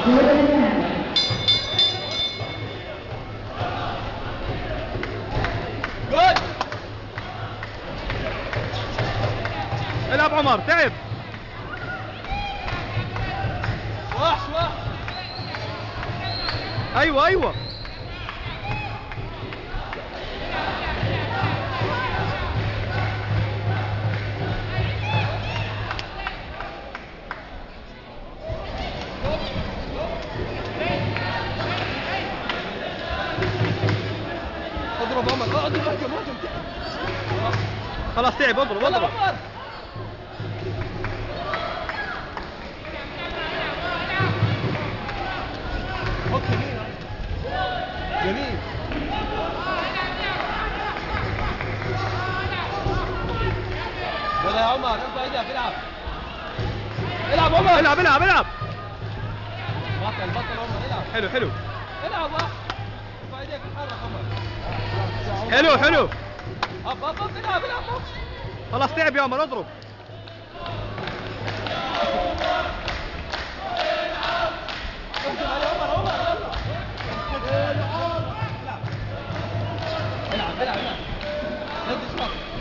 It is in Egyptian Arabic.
جول العب عمر تعب شواح شواح ايوه ايوه اضرب عمر اه اضرب اهجم اهجم خلاص تعب اضرب يلا اضرب عمر حط يمين يمين يلا يا عمر ارفع ايدك العب العب عمر العب العب العب بطل بطل عمر العب حلو حلو العب واحد ارفع ايدك اتحرك عمر حلو حلو هب هب هب العب العب هب. خلاص تعب يا عمر اضرب اهجم عليه عمر عمر يلا العب العب العب نزل شمال